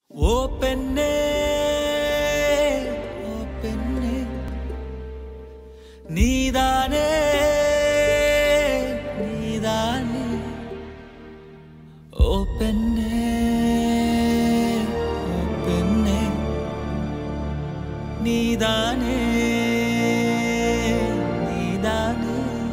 ஓ பெண்ணே ஓ பெண்ணே நீதானே நீதானே ஓ பெண்ணே ஓ பெண்ணே நீதானே நீதானே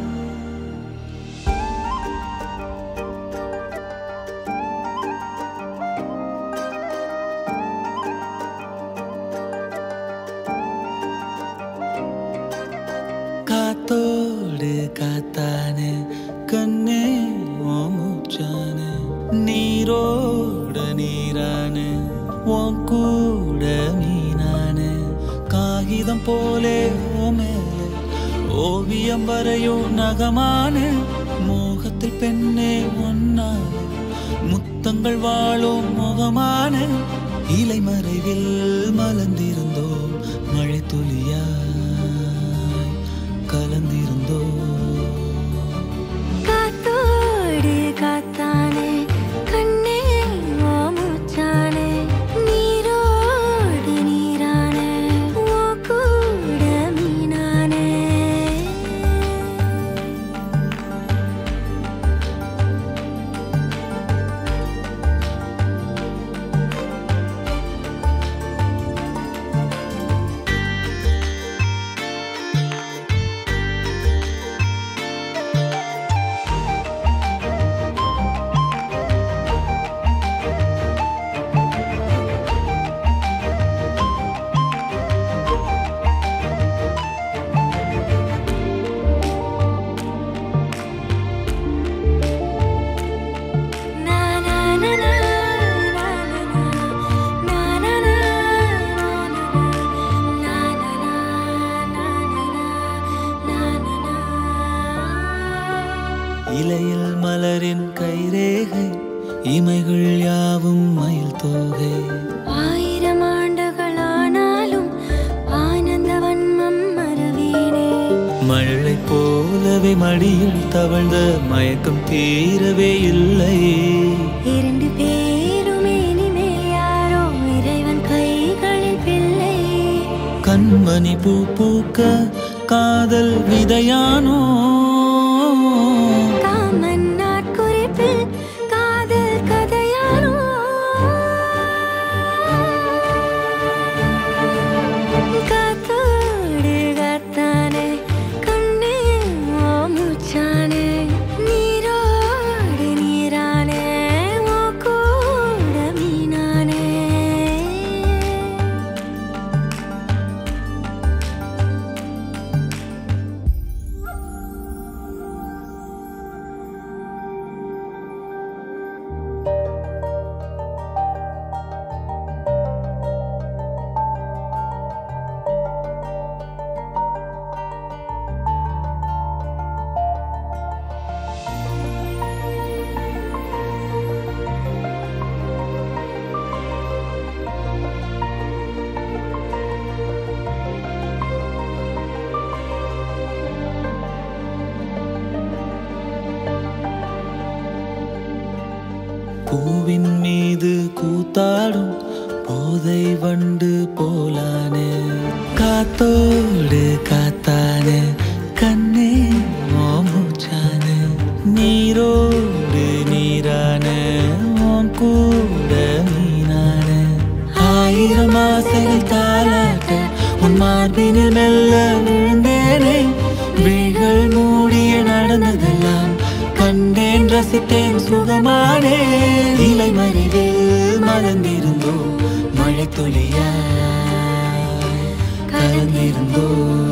காத்தோடு காத்தானே கண்ணே ஓமுச்சானே நீரோட நீரானே உன் கூட மீனானே காகிதம் போலே ஓ மேலே ஓவியம் வரையும் நகமான மோகத்தில் பெண்ணே ஒன்னாலே முத்தங்கள் வாழும் முகமான இலை மறைவில் மலர்ந்திருந்தோம் மழை துளியாய் கலந்திருந்தோம் காத்தோடு காத்தானே கண்ணே ஓ மூச்சானே நீரோடு நீரானே ஓ கூட மீனானே Na na na na na na na na na na na இலையில் மலரின் கைரேகை இமைகள் யாவும் மயில் தோகை ஆயிரம் ஆண்டுகளானாலும் ஆனந்த வன்மம் மறவேனே மழை போலவே மடியில் தவழ்ந்த மயக்கம் தீரவே இல்லை இரண்டு பேருமே இனிமேல் யாரோ இறைவன் கைகளில் பிள்ளை கண்மணி பூ பூக்க காதல் விதையானோ காமன் நாட்குறிப்பில் காதல் கதையானோ காத்தோடு காத்தானே கண்ணே ஓ மூச்சானே நீரோடு நீரானே ஓ கூட மீனானே பூவின் மீது கூத்தாடும் போதை வண்டு போலானே காத்தோடு காத்தானே கண்ணே ஓமுச்சானே நீரோடு நீரானே உன் கூட மீனானே ஆயிரம் ஆசைகள் தாளாட்ட உன் மார்பினில் மெல்ல விழுந்தேனே விழிகள் மூடிய நடந்ததெல்லாம் கண்டேன் ரசித்தேன் சுகமானே இலை மறைவில் மலர்ந்திருந்தோம் மழை துளியாய் கலந்திருந்தோம்